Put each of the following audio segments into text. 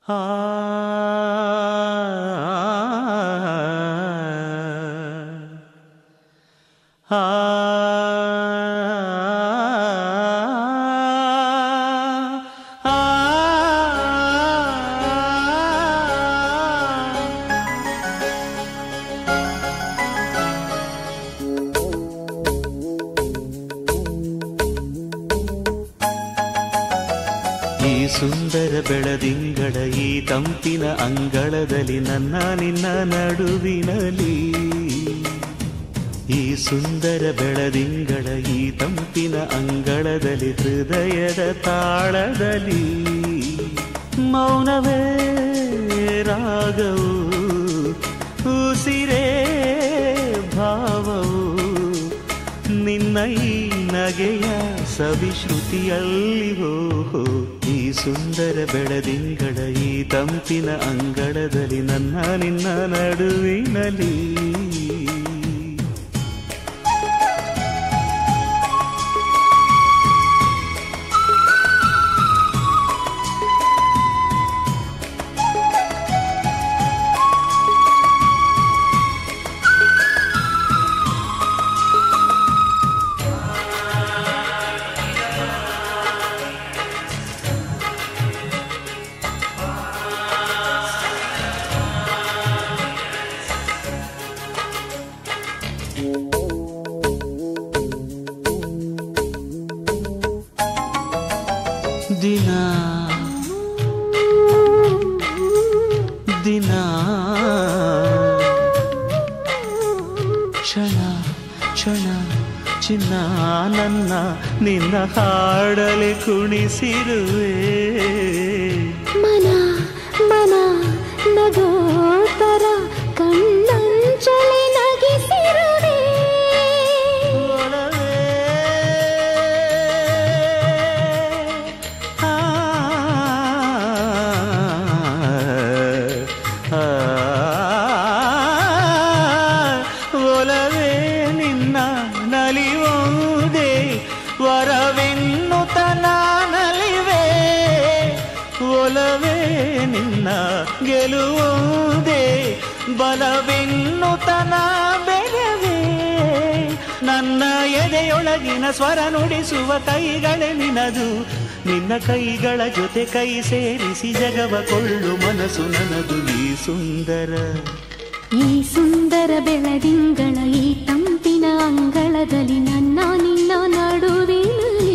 ಆ ಆ ಈ ಸುಂದರ ಬೆಳದಿಂಗಳ ಈ ತಂಪಿನ ಅಂಗಳದಲ್ಲಿ ನನ್ನ ನಿನ್ನ ನಡುವಿನಲಿ ಈ ಸುಂದರ ಬೆಳದಿಂಗಳ ಈ ತಂಪಿನ ಅಂಗಳದಲ್ಲಿ ಹೃದಯದ ತಾಳದಲ್ಲಿ ಮೌನವೇ ರಾಗವು ಉಸಿರೇ ಭಾವವು ನಿನ್ನ ಈ ನಗೆಯ ಸವಿಶ್ರುತಿಯಲ್ಲಿವೋ ಈ ಸುಂದರ ಬೆಳದಿಂಗಳ ಈ ತಂಪಿನ ಅಂಗಳದಲ್ಲಿ ನನ್ನ ನಿನ್ನ ನಡುವಿನಲಿ ದಿನ ದಿನ ಕ್ಷಣ ಕ್ಷಣ ಚಿನ್ನ ನನ್ನ ನಿನ್ನ ಹಾಡಲಿ ಕುಣಿಸಿರುವೆ ಮನ ಮನ ನಗೋತರ ಕಣ್ಣಂಚಲಿ ನಗಿಸಿರುವೆ ಒಲವೇ ಆ, ಆ, ಒಲವೇ ನಿನ್ನ ನಲಿಯುವುದೇ ವರವೆನ್ನುತ್ತ ನಲಿವೆ ಒಲವೇ ನಿನ್ನ ಗೆಲುವುದೇ ಬಲವೆನ್ನುತನ ಬೆರವೇ ನನ್ನ ಎದೆಯೊಳಗಿನ ಸ್ವರ ನುಡಿಸುವ ಕೈಗಳೇ ನಿನದು ನಿನ್ನ ಕೈಗಳ ಜೊತೆ ಕೈ ಸೇರಿಸಿ ಜಗವ ಕೊಳ್ಳು ಮನಸ್ಸು ನನದು ಈ ಸುಂದರ ಈ ಸುಂದರ ಬೆಳದಿಂಗಳ ಈ ತಂಪಿನ ಅಂಗಳದಲ್ಲಿ ನನ್ನ ನಿನ್ನ ನಡುವಿನಲ್ಲಿ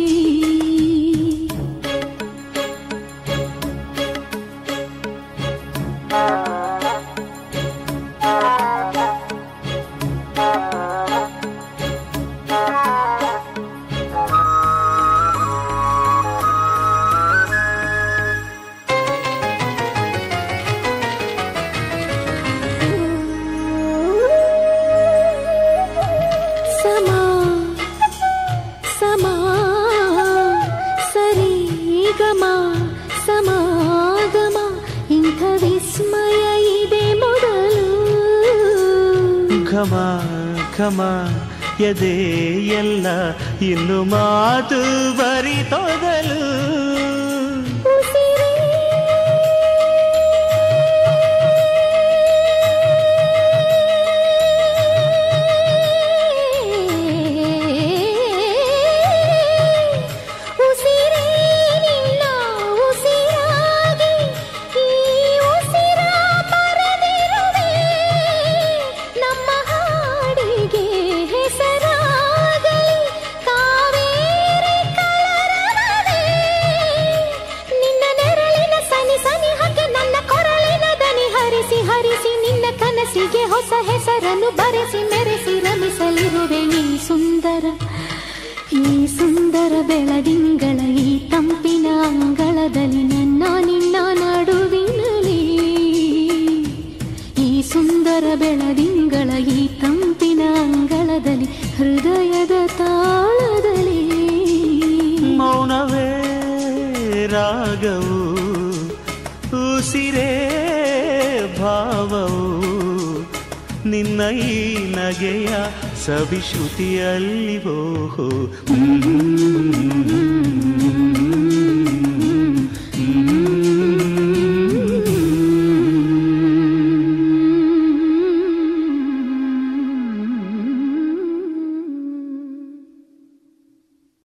ಸಮ ಸಮ ಸರಿ ಗಮ ಸಮಾಗಮ ಇಂಥ ವಿಸ್ಮಯ ಇದೆ ಮೊದಲು ಘಮ ಘಮ ಎದೆ ಎಲ್ಲ ಇನ್ನು ಮಾತು ಬರಿತೊದಲು ಉಸಿರೇ ಉಸಿರೇ ನಿನ್ನ ಉಸಿರಾಗಿ ಈ ಉಸಿರ ಬರೆದಿರುವೆ ನಮ್ಮ ಹಾಡಿಗೆ ಹೆಸರಾಗಲಿ ಕಾವೇರಿ ಕಲರವವೇ ನಿನ್ನ ನೆರಳಿನ ಸನಿ ಸನಿ ಹಾಗೆ ನನ್ನ ಕೊರಳಿನ ದನಿ ಹರಿಸಿ ಹರಿಸಿ ನಿನ್ನ ಕನಸಿಗೆ ಹೊಸ ಹೆಸರನ್ನು ಬರೆಸಿ ಮೆರೆಸಿ ರಮಿಸಲಿರುವೆ ಈ ಸುಂದರ ಈ ಸುಂದರ ಬೆಳದಿಂಗಳ ಈ ತಂಪಿನ ಅಂಗಳದಲ್ಲಿ ನನ್ನ ನಿನ್ನ ನಡುವಿನಲ್ಲಿ ಈ ಸುಂದರ ಬೆಳದಿಂಗಳ ಈ ತಂಪಿನ ಅಂಗಳದಲ್ಲಿ ಹೃದಯದ ತಾಳದಲ್ಲಿ ಮೌನವೇ ರಾಗವು ಉಸಿರೇ ಭಾವವು ನಿನ್ನ ಈ ನಗೆಯ ಸವಿಶ್ರುತಿಯಲ್ಲಿವೋ ಹ್ಮ್